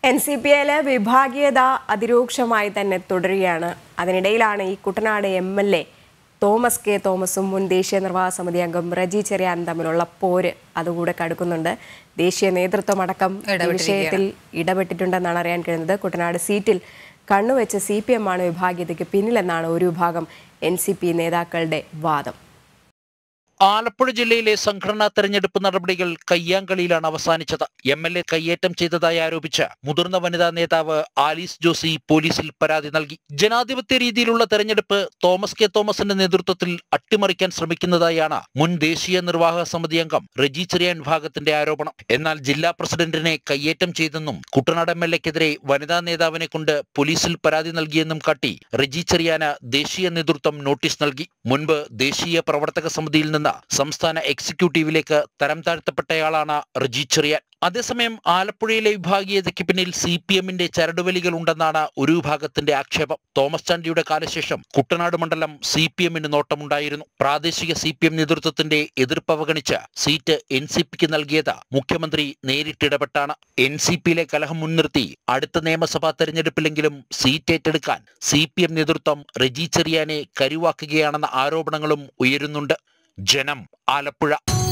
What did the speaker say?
N C P എയിലെ വിഭാഗീയത അതിരൂക്ഷമായി തന്നെ തുടരുകയാണ് അതിനിടയിലാണ് ഈ Kuttanad M L A Thomas K തോമസും മുൻ ദേശീയ നിർവാഹക സമിതി അംഗം റജി ചെറിയാനും തമ്മിലുള്ള പോര് അതുകൂടെ കടുക്കുന്നുണ്ട് ദേശീയ നേതൃത്വം അടക്കം ഈ വിഷയത്തിൽ ഇടപെട്ടിട്ടുണ്ടെന്നാണ് അറിയാൻ കഴിയുന്നത് കുട്ടനാട് സീറ്റിൽ കണ്ണുവെച്ച് സി പി എം ആണ് വിഭാഗീയതയ്ക്ക് പിന്നിലെന്നാണ് ഒരു വിഭാഗം എൻ സി പി നേതാക്കളുടെ വാദം ആലപ്പുഴ ജില്ലയിലെ സംഘടനാ തെരഞ്ഞെടുപ്പ് നടപടികൾ കയ്യാങ്കളിയിലാണ് അവസാനിച്ചത് എം എൽ എ കയ്യേറ്റം ചെയ്തതായി ആരോപിച്ച് മുതിർന്ന വനിതാ നേതാവ് ആലീസ് ജോസി പോലീസിൽ പരാതി നൽകി ജനാധിപത്യ രീതിയിലുള്ള തെരഞ്ഞെടുപ്പ് തോമസ് കെ തോമസിന്റെ നേതൃത്വത്തിൽ അട്ടിമറിക്കാൻ ശ്രമിക്കുന്നതായാണ് മുൻ ദേശീയ നിർവാഹക സമിതി അംഗം റെജി ചെറിയാൻ വിഭാഗത്തിന്റെ ആരോപണം എന്നാൽ ജില്ലാ പ്രസിഡന്റിനെ കയ്യേറ്റം ചെയ്തെന്നും കുട്ടനാട് എം എൽ എക്കെതിരെ വനിതാ നേതാവിനെ കൊണ്ട് പോലീസിൽ പരാതി നൽകിയെന്നും കാട്ടി റെജി ചെറിയാന് ദേശീയ നേതൃത്വം നോട്ടീസ് നൽകി മുൻപ് ദേശീയ പ്രവർത്തക സമിതിയിൽ നിന്ന് സംസ്ഥാന എക്സിക്യൂട്ടീവിലേക്ക് തരം താഴ്ത്തപ്പെട്ടയാളാണ് റജി ചെറിയാൻ അതേസമയം ആലപ്പുഴയിലെ വിഭാഗീയതയ്ക്ക് പിന്നിൽ സി പി എമ്മിന്റെ ചരടുവലികൾ ഉണ്ടെന്നാണ് ഒരു വിഭാഗത്തിന്റെ ആക്ഷേപം തോമസ് ചാണ്ടിയുടെ കാലശേഷം കുട്ടനാട് മണ്ഡലം സി പി എമ്മിന് നോട്ടമുണ്ടായിരുന്നു പ്രാദേശിക സി പി എം നേതൃത്വത്തിന്റെ എതിർപ്പ് അവഗണിച്ച് സീറ്റ് എൻ സി പിക്ക് നൽകിയത് മുഖ്യമന്ത്രി നേരിട്ടിടപെട്ടാണ് എൻ സി പിയിലെ കലഹം മുൻനിർത്തി അടുത്ത നിയമസഭാ തെരഞ്ഞെടുപ്പിലെങ്കിലും സീറ്റ് ഏറ്റെടുക്കാൻ സി പി എം നേതൃത്വം റെജി ചെറിയാനെ കരുവാക്കുകയാണെന്ന ആരോപണങ്ങളും ഉയരുന്നുണ്ട് ജനം ആലപ്പുഴ